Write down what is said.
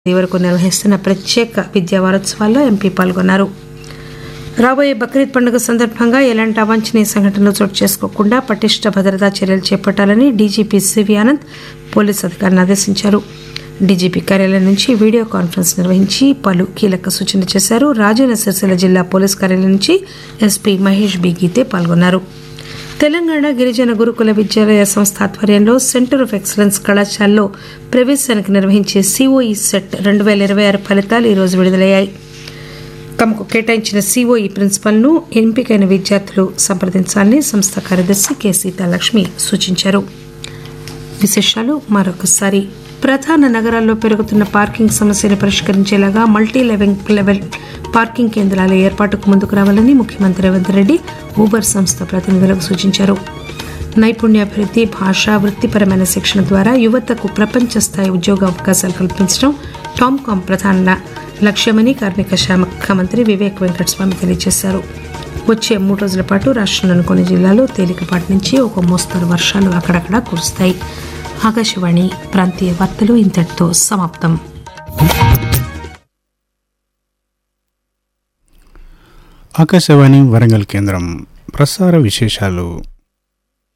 తేదీ వరకు నిర్వహిస్తున్న ప్రత్యేక విద్యా వారోత్సవాల్లో ఎంపీ పాల్గొన్నారు రాబోయే బక్రీద్ పండుగ సందర్భంగా ఎలాంటి అవాంఛనీయ సంఘటనలు చోటు చేసుకోకుండా పటిష్ట భద్రతా చర్యలు చేపట్టాలని డీజీపీ సివి ఆనంద్ పోలీసు అధికారులను ఆదేశించారు డీజీపీ కార్యాలయం నుంచి వీడియో కాన్ఫరెన్స్ నిర్వహించి పలు కీలక సూచనలు చేశారు రాజన్న సిరిసిల్ల జిల్లా పోలీస్ కార్యాలయం నుంచి ఎస్పీ మహేష్ బి గీతే పాల్గొన్నారు తెలంగాణ గిరిజన గురుకుల విద్యాలయ సంస్థ ఆధ్వర్యంలో సెంటర్ ఆఫ్ ఎక్సలెన్స్ కళాశాలలో ప్రవేశానికి నిర్వహించే సిఓఈ సెట్ రెండు వేల ఇరవై ఆరు ఫలితాలు ఈరోజు విడుదలయ్యాయి తమకు కేటాయించిన సిఓఈ ప్రిన్సిపల్ను ఎంపికైన విద్యార్థులు సంప్రదించాలని సంస్థ కార్యదర్శి కె సీతాలక్ష్మి సూచించారు విశేషాలు మరొకసారి ప్రధాన నగరాల్లో పెరుగుతున్న పార్కింగ్ సమస్యను పరిష్కరించేలాగా మల్టీ లెవెల్ లెవెల్ పార్కింగ్ కేంద్రాల ఏర్పాటుకు ముందుకు రావాలని ముఖ్యమంత్రి రేవంత్ రెడ్డి ఊబర్ సంస్థ ప్రతినిధులకు సూచించారు నైపుణ్యాభివృద్ధి భాష వృత్తిపరమైన శిక్షణ ద్వారా యువతకు ప్రపంచ స్థాయి ఉద్యోగ అవకాశాలు కల్పించడం టామ్కామ్ ప్రధాన లక్ష్యమని కార్మిక శాఖ మంత్రి వివేక్ వెంకటస్వామి తెలియజేశారు వచ్చే మూడు రోజుల పాటు రాష్ట్రంలోని కొన్ని జిల్లాల్లో తేలికపాటి నుంచి ఒక మోస్తరు వర్షాలు అక్కడక్కడ కురుస్తాయి ఆకాశవాణి ప్రాంతీయ వార్తలు ఇంతటితో సమాప్తం ఆకాశవాణి వరంగల్ కేంద్రం ప్రసార విశేషాలు